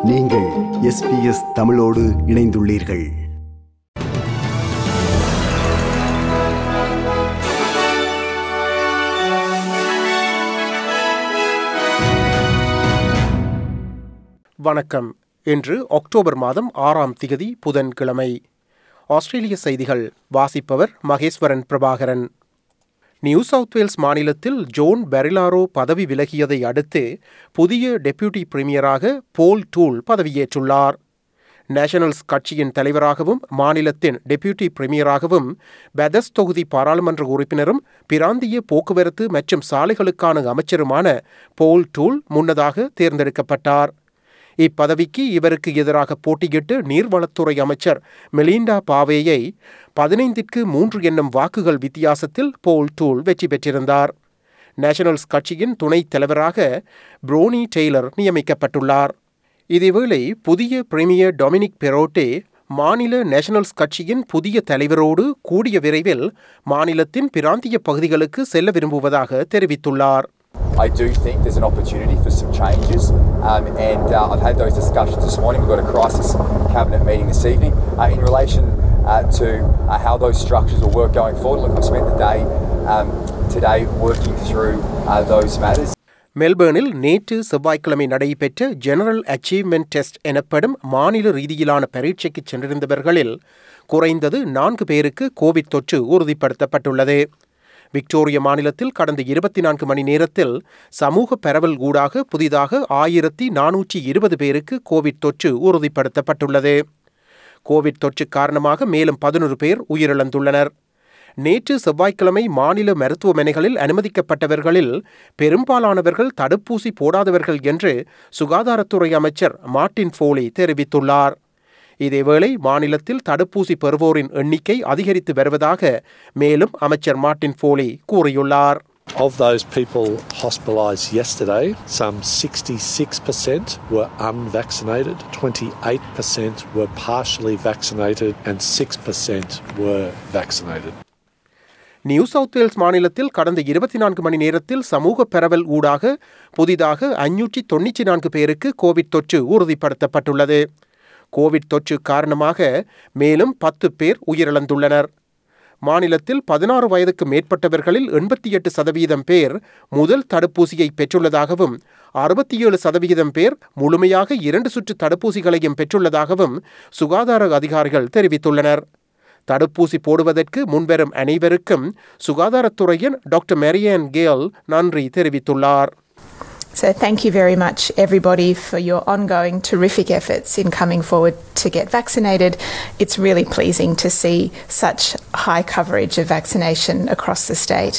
நீங்கள் எஸ்பிஎஸ் தமிழோடு இணைந்துள்ளீர்கள் வணக்கம் இன்று அக்டோபர் மாதம் ஆறாம் திகதி புதன்கிழமை ஆஸ்திரேலிய செய்திகள் வாசிப்பவர் Maheswaran Prabakaran New South Wales மாநிலத்தில் ஜோன் பெரிலாரோ பதவி விலகியதை அடுத்து புதிய டெப்யூட்டி பிரீமியராக போல் டூல் பதவியேற்றுள்ளார் நேஷனல்ஸ் கட்சியின் தலைவராகவும் மாநிலத்தின் டெப்யூட்டி பிரீமியராகவும் பெதஸ் தொகுதி பாராளுமன்ற உறுப்பினரும் பிராந்திய போக்குவரத்து மற்றும் சாலைகளுக்கான அமைச்சருமான போல் டூல் முன்னதாக தேர்ந்தெடுக்கப்பட்டார் இப்பதவிக்கு இவருக்கு எதிராக போட்டியிட்டு நீர்வளத்துறை அமைச்சர் மெலிண்டா பாவேயை பதினைந்திற்கு மூன்று என்னும் வாக்குகள் வித்தியாசத்தில் போல் டூல் வெற்றி பெற்றிருந்தார் நேஷனல்ஸ் கட்சியின் துணைத் தலைவராக புரோனி டெய்லர் நியமிக்கப்பட்டுள்ளார் இதேவேளை புதிய பிரீமியர் டொமினிக் பெரோட்டே மாநில நேஷனல்ஸ் கட்சியின் புதிய தலைவரோடு கூடிய விரைவில் மாநிலத்தின் பிராந்திய பகுதிகளுக்கு செல்ல விரும்புவதாக தெரிவித்துள்ளார் I do think there's an opportunity for some changes, um, and uh, I've had those discussions this morning. We've got a crisis cabinet meeting this evening uh, in relation uh, to uh, how those structures will work going forward. Look, I've spent the day um, today working through uh, those matters. மெல்பேர்னில் நேற்று செவ்வாய்க்கிழமை நடைபெற்ற general achievement test எனப்படும் மாநில ரீதியிலான பரீட்சைக்கு சென்றிருந்தவர்களில் குறைந்தது நான்கு பேருக்கு கோவிட் தொற்று உறுதிப்படுத்தப்பட்டுள்ளது விக்டோரிய மாநிலத்தில் கடந்த இருபத்தி நான்கு மணி நேரத்தில் சமூக பரவல் ஊடாக புதிதாக ஆயிரத்தி நானூற்றி இருபது பேருக்கு கோவிட் தொற்று உறுதிப்படுத்தப்பட்டுள்ளது கோவிட் தொற்று காரணமாக மேலும் பதினொரு பேர் உயிரிழந்துள்ளனர் நேற்று செவ்வாய்க்கிழமை மாநில மருத்துவமனைகளில் அனுமதிக்கப்பட்டவர்களில் பெரும்பாலானவர்கள் தடுப்பூசி போடாதவர்கள் என்று சுகாதாரத்துறை அமைச்சர் மார்ட்டின் ஃபோலி தெரிவித்துள்ளார் இதேவேளை மாநிலத்தில் தடுப்பூசி பெறுவோரின் எண்ணிக்கை அதிகரித்து வருவதாக மேலும் அமைச்சர் மார்ட்டின் ஃபோலி கூறியுள்ளார் Of those people hospitalised yesterday, some 66% were unvaccinated, 28% were partially vaccinated, and 6% were vaccinated. New South Wales மாநிலத்தில் கடந்த இருபத்தி நான்கு மணி நேரத்தில் சமூக பரவல் ஊடாக புதிதாக ஐநூற்றி தொன்னூற்றி நான்கு பேருக்கு கோவிட் தொற்று உறுதிப்படுத்தப்பட்டுள்ளது கோவிட் தொற்று காரணமாக மேலும் பத்து பேர் உயிரிழந்துள்ளனர் மாநிலத்தில் பதினாறு வயதுக்கு மேற்பட்டவர்களில் எண்பத்தி எட்டு சதவீதம் பேர் முதல் தடுப்பூசியை பெற்றுள்ளதாகவும் அறுபத்தி ஏழு சதவிகிதம் பேர் முழுமையாக இரண்டு சுற்று தடுப்பூசிகளையும் பெற்றுள்ளதாகவும் சுகாதார அதிகாரிகள் தெரிவித்துள்ளனர் தடுப்பூசி போடுவதற்கு முன்வரும் அனைவருக்கும் சுகாதாரத்துறையின் டாக்டர் மேரியன் கேல் நன்றி தெரிவித்துள்ளார் So, thank you very much, everybody, for your ongoing terrific efforts in coming forward to get vaccinated. It's really pleasing to see such high coverage of vaccination across the state.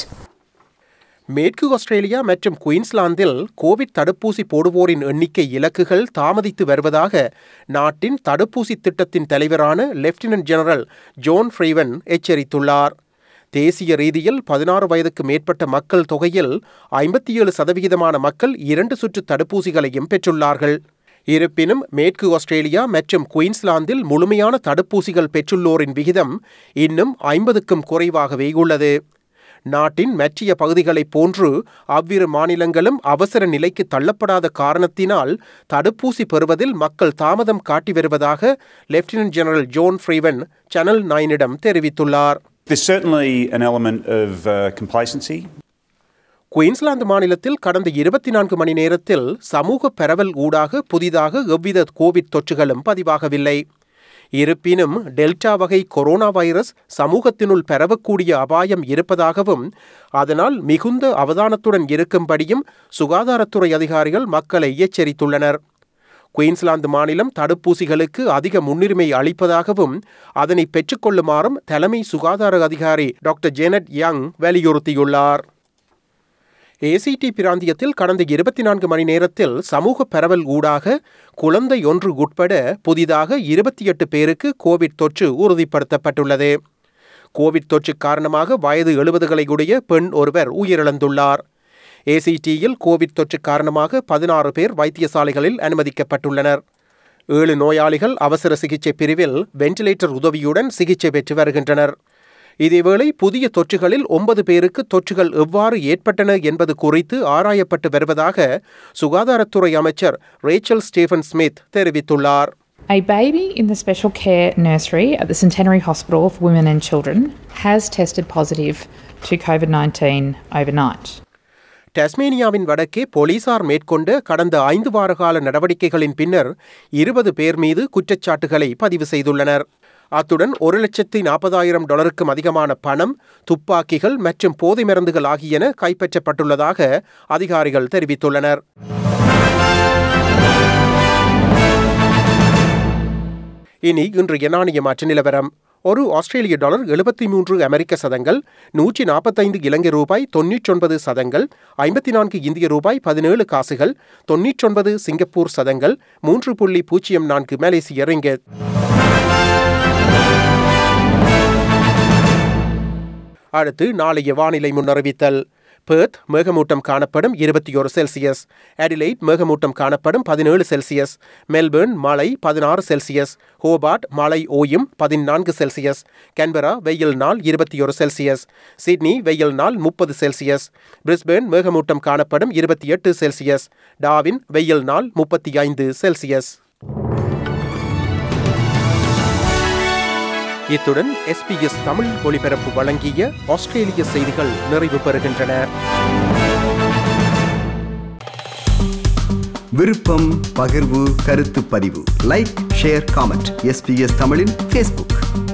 மேற்கு Australia மற்றும் குயின்ஸ்லாந்தில் Covid தடுப்பூசி போடுவோரின் எண்ணிக்கை இலக்குகள் தாமதித்து வருவதாக நாட்டின் தடுப்பூசி திட்டத்தின் தலைவரான லெப்டினன்ட் ஜெனரல் ஜோன் ஃப்ரீவன் எச்சரித்துள்ளார் தேசிய ரீதியில் பதினாறு வயதுக்கு மேற்பட்ட மக்கள் தொகையில் ஐம்பத்தி ஏழு சதவிகிதமான மக்கள் இரண்டு சுற்று தடுப்பூசிகளையும் பெற்றுள்ளார்கள் இருப்பினும் மேற்கு ஆஸ்திரேலியா மற்றும் குயின்ஸ்லாந்தில் முழுமையான தடுப்பூசிகள் பெற்றுள்ளோரின் விகிதம் இன்னும் ஐம்பதுக்கும் குறைவாகவே உள்ளது நாட்டின் மற்றிய பகுதிகளைப் போன்று அவ்விரு மாநிலங்களும் அவசர நிலைக்கு தள்ளப்படாத காரணத்தினால் தடுப்பூசி பெறுவதில் மக்கள் தாமதம் காட்டி வருவதாக lieutenant general John Frewen channel நைனிடம் தெரிவித்துள்ளார் There's certainly an element of uh, complacency. Queensland மாநிலத்தில் கடந்த இருபத்தி நான்கு மணி நேரத்தில் சமூக பரவல் ஊடாக புதிதாக எவ்வித கோவிட் தொற்றுகளும் பதிவாகவில்லை இருப்பினும் டெல்டா வகை கொரோனா வைரஸ் சமூகத்தினுள் பரவக்கூடிய அபாயம் இருப்பதாகவும் அதனால் மிகுந்த அவதானத்துடன் இருக்கும்படியும் சுகாதாரத்துறை அதிகாரிகள் மக்களை எச்சரித்துள்ளனர் குயின்ஸ்லாந்து மாநிலம் தடுப்பூசிகளுக்கு அதிக முன்னுரிமை அளிப்பதாகவும் அதனை பெற்றுக்கொள்ளுமாறும் தலைமை சுகாதார அதிகாரி டாக்டர் ஜெனட் யங் வலியுறுத்தியுள்ளார் ஏசிடி பிராந்தியத்தில் கடந்த இருபத்தி நான்கு மணி நேரத்தில் சமூக பரவல் ஊடாக குழந்தை ஒன்று உட்பட புதிதாக இருபத்தி எட்டு பேருக்கு கோவிட் தொற்று உறுதிப்படுத்தப்பட்டுள்ளது கோவிட் தொற்று காரணமாக வயது எழுபதுகளை உடைய பெண் ஒருவர் உயிரிழந்துள்ளார் ஏசிடியில் கோவிட் தொற்று காரணமாக பதினாறு பேர் வைத்தியசாலைகளில் அனுமதிக்கப்பட்டுள்ளனர் ஏழு நோயாளிகள் அவசர சிகிச்சை பிரிவில் வெண்டிலேட்டர் உதவியுடன் சிகிச்சை பெற்று வருகின்றனர் இதேவேளை புதிய தொற்றுகளில் ஒன்பது பேருக்கு தொற்றுகள் எவ்வாறு ஏற்பட்டன என்பது குறித்து ஆராயப்பட்டு வருவதாக சுகாதாரத்துறை அமைச்சர் ரேச்சல் ஸ்டீஃபன் ஸ்மித் தெரிவித்துள்ளார் A baby in the special care nursery at the Centenary Hospital for Women and Children has tested positive to COVID 19 overnight. டஸ்மேனியாவின் வடக்கே போலீசார் மேற்கொண்ட கடந்த ஐந்து வார கால நடவடிக்கைகளின் பின்னர் இருபது பேர் மீது குற்றச்சாட்டுகளை பதிவு செய்துள்ளனர் அத்துடன் ஒரு லட்சத்தி நாற்பதாயிரம் டாலருக்கும் அதிகமான பணம் துப்பாக்கிகள் மற்றும் போதை மருந்துகள் ஆகியன கைப்பற்றப்பட்டுள்ளதாக அதிகாரிகள் தெரிவித்துள்ளனர் இனி இன்றைய நாணய மாற்று நிலவரம் ஒரு ஆஸ்திரேலிய டாலர் எழுபத்தி மூன்று அமெரிக்க சதங்கள் நூற்றி நாற்பத்தைந்து இலங்கை ரூபாய் தொன்னூற்றொன்பது சதங்கள் ஐம்பத்தி நான்கு இந்திய ரூபாய் பதினேழு காசுகள் தொன்னூற்றொன்பது சிங்கப்பூர் சதங்கள் மூன்று புள்ளி பூஜ்ஜியம் நான்கு மலேசிய ரிங்கெட் அடுத்து நாளைய வானிலை முன்னறிவித்தல் பெர்த் மேகமூட்டம் காணப்படும் இருபத்தி ஒரு செல்சியஸ் அடிலைட் மேகமூட்டம் காணப்படும் பதினேழு செல்சியஸ் மெல்பர்ன் மழை பதினாறு செல்சியஸ் ஹோபார்ட் மழை ஓயும் பதினான்கு செல்சியஸ் கேன்பரா வெயில் நாள் இருபத்தி ஒரு செல்சியஸ் சிட்னி வெயில் நாள் முப்பது செல்சியஸ் பிரிஸ்பேர்ன் மேகமூட்டம் காணப்படும் இருபத்தி எட்டு செல்சியஸ் டாவின் வெயில் நாள் முப்பத்தி ஐந்து செல்சியஸ் இத்துடன் எஸ்பிஎஸ் தமிழ் ஒலிபரப்பு வழங்கிய ஆஸ்திரேலிய செய்திகள் நிறைவு பெறுகின்றன விருப்பம் பகிர்வு கருத்து பதிவு லைக் ஷேர் காமெண்ட் எஸ்பிஎஸ் தமிழின் ஃபேஸ்புக்